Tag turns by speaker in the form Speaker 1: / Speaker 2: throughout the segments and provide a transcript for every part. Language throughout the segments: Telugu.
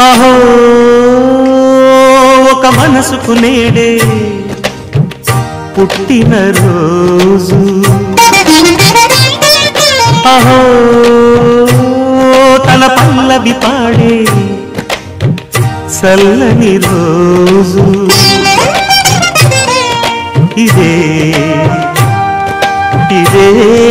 Speaker 1: అహో ఒక మనసుకు నేడే పుట్టిన రోజు అహో తన పల్లవి పాడే చల్లని రోజు ఇదే ఇదే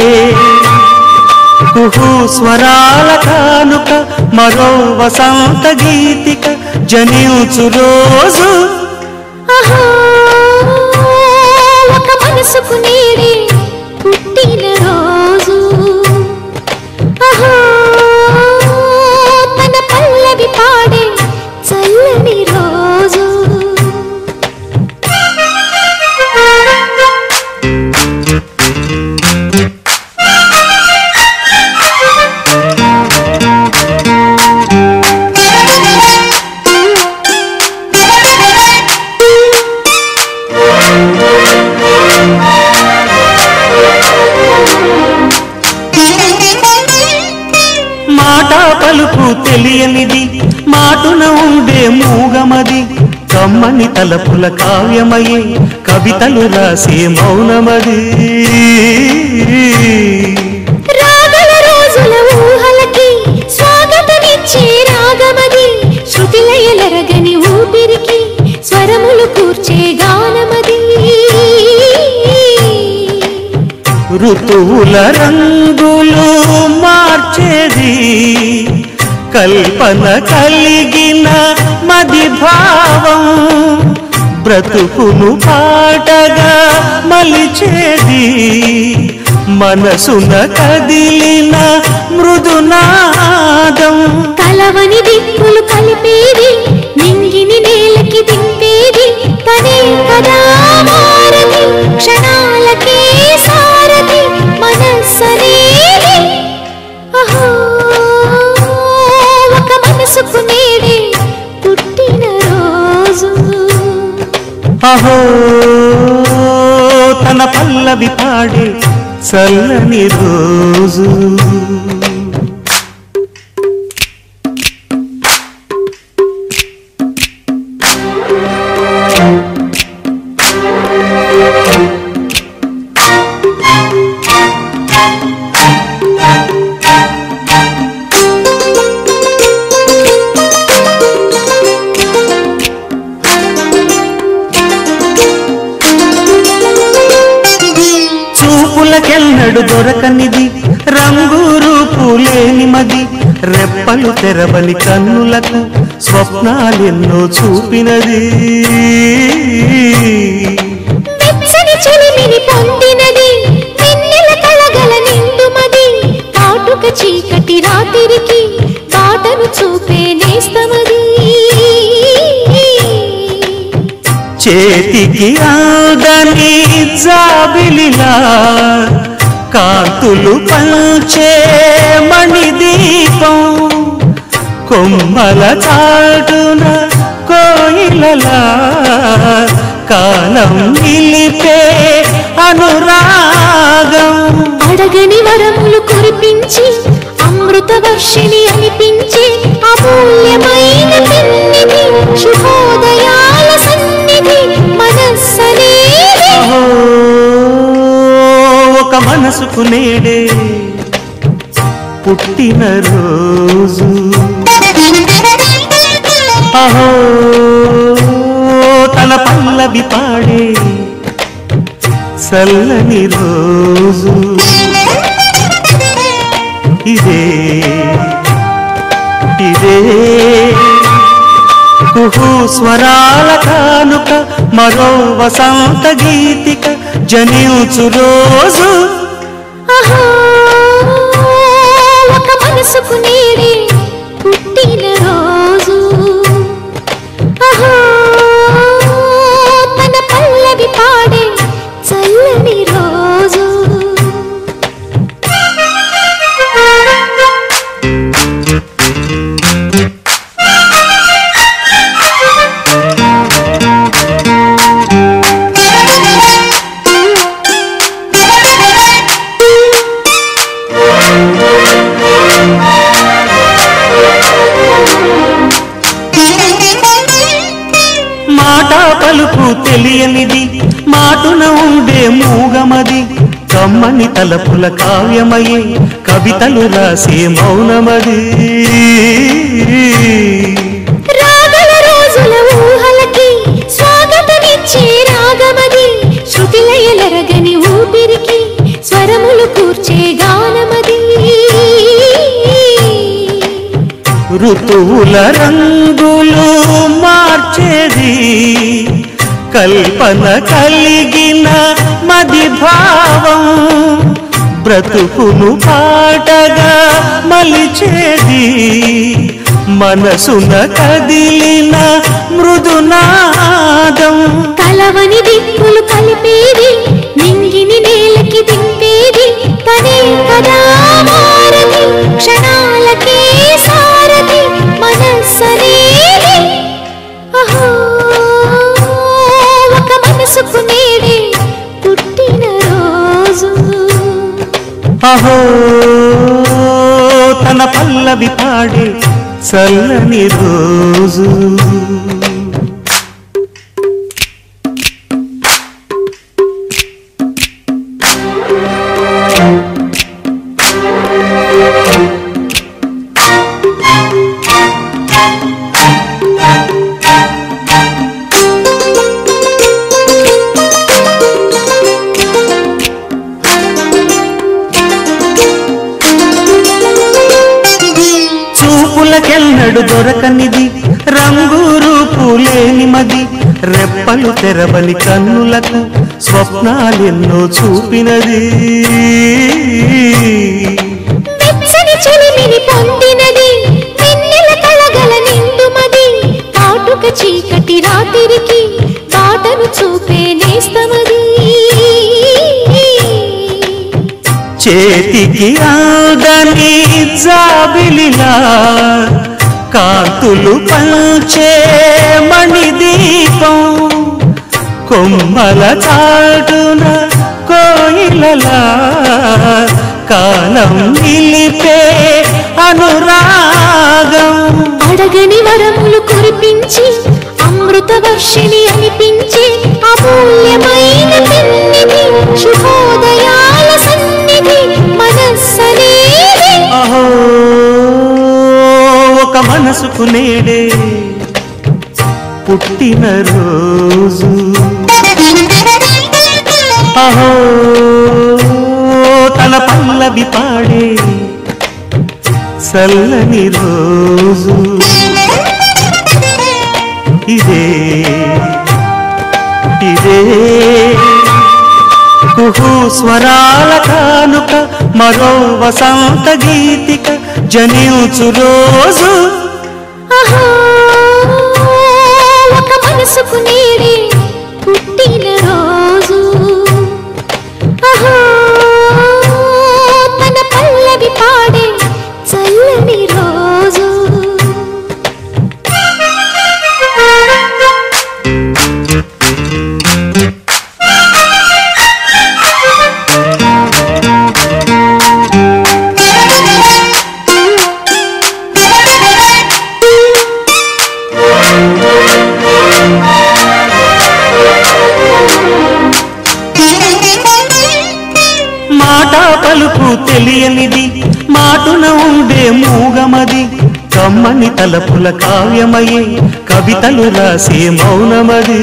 Speaker 1: కుహు స్వరాల కానుక మరో వసంత గీతిక జనించు రోజు
Speaker 2: ఆహా, ఒక మనసుకు నేడే పుట్టిన రోజు ఆహా, తన పల్లవి పాడే చల్లని రోజు
Speaker 1: మాట పలుకు తెలియనిది మాటున ఉండే మూగమది కమ్మని తలపుల కావ్యమయే కవితలు రాసే మౌనమది
Speaker 2: రాగల రోజుల ఊహలకి స్వాగతమిచ్చే రాగమది శృతిలయలరగని ఊపిరికి స్వరములు కూర్చే గానమది
Speaker 1: ఋతువుల రంగులు మార్చేది కల్పన కలిగిన మది భావం బ్రతుకును పాటగా మలిచేది మనసున కదిలిన మృదునాదం
Speaker 2: కలవని దిక్కులు కలిపేది నింగిని నేలకి దింపేది తనే కదా మారది క్షణాలకే సారది మనస్సనేది అహో ఒక మనసుకు నేడే పుట్టిన రోజు
Speaker 1: అహో తన పల్లవి పాడే చల్లని రోజు చూపులకెన్నడు దొరకనిది రంగు రూపు లేని మది రెప్పలు తెరవని కన్నులకు స్వప్నాలెన్నో చూపినది
Speaker 2: వెచ్చని చెలిమిని పొందినది వెన్నెల కళగల నిండుమది కాటుక చీకటి రాత్రికి బాటను చూపే నేస్తమది
Speaker 1: చేతికి ఆదని జాబిలిలా కాంతులు పంచే మణిదీపం కొమ్మల చాటున కోయిలలా కాలం నిలిపే అనురాగం
Speaker 2: అడగని వరములు కురిపించి అమృత వర్షిణి అనిపించి అమూల్యమైన పెన్నిధి శుభోదయాల సన్నిధి మనస్సనేది
Speaker 1: అహో, ఒక మనసుకు నేడే పుట్టిన రోజు అహో తన పల్లవి పాడే చల్లని రోజు ఇదే ఇదే కుహు స్వరాల కానుక మరో వసంత గీతిక జనించు రోజు
Speaker 2: ఆహా, ఒక మనసుకు నేడే పుట్టిన రోజు ఆహా, తన పల్లవి పాడే చల్లని రోజు
Speaker 1: తెలియనిది మాటున ఉండే మూగమది కమ్మని తలపుల కావ్యమయే కవితలు రాసే మౌనమది
Speaker 2: రాగల రోజుల ఊహలకి స్వాగతమిచ్చే రాగమది శృతిలయలరగని ఊపిరికి స్వరములు కూర్చే గానమది
Speaker 1: ఋతువుల రంగులు మార్చేది కల్పన కలిగిన మది భావం బ్రతుకును పాటగా మలిచేది మనసున కదిలిన మృదునాదం
Speaker 2: కలవని దిక్కులు కలిపేది నింగిని నేలకి దింపేది తనే కదా మారది క్షణాలకే సారది మనస్సనేది అహో ఒక మనసుకు నేడే పుట్టిన రోజు
Speaker 1: అహో తన పల్లవి పాడే చల్లని రోజు చూపులకెన్నడు దొరకనిది రంగు రూపు లేని మది రెప్పలు తెరవని కన్నులకు స్వప్నాలెన్నో చూపినది
Speaker 2: వెచ్చని చెలిమిని పొందినది వెన్నెల కళగల నిండుమది కాటుక చీకటి రాత్రికి బాటను చూపే నేస్తమది
Speaker 1: చేతికి ఆదని జాబిలిలా కాంతులు పంచే మణిదీపం కొమ్మల చాటున కోయిలలా కాలం నిలిపే అనురాగం
Speaker 2: అడగని వరములు కురిపించి అమృత వర్షిణి అనిపించి అమూల్యమైన పెన్నిధి శుభోదయాల సన్నిధి మనస్సనేది
Speaker 1: అహో ఒక మనసుకు నేడే పుట్టిన రోజు అహో తన పల్లవి పాడే చల్లని రోజు ఇదే ఇదే కుహు స్వరాల కానుక మరో వసంత గీతిక జనించు రోజు
Speaker 2: అహో ఒక మనసుకు నేడే పుట్టిన రోజు అహో తన పల్లవి పాడే చల్లని రోజు
Speaker 1: మాట పలుకు తెలియనిది మాటున ఉండే మూగమది కమ్మని తలపుల కావ్యమయే కవితలు రాసే మౌనమది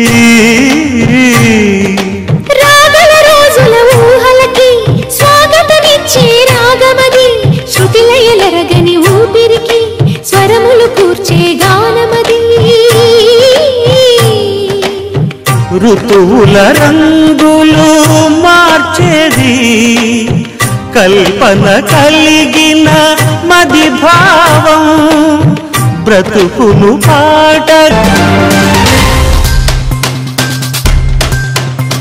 Speaker 2: రాగల రోజుల ఊహలకి స్వాగతమిచ్చే రాగమది శృతిలయలరగని ఊపిరికి స్వరములు కూర్చే గానమది
Speaker 1: ఋతువుల రంగులు మార్చేది కల్పన కలిగిన మది భావం బ్రతుకును పాట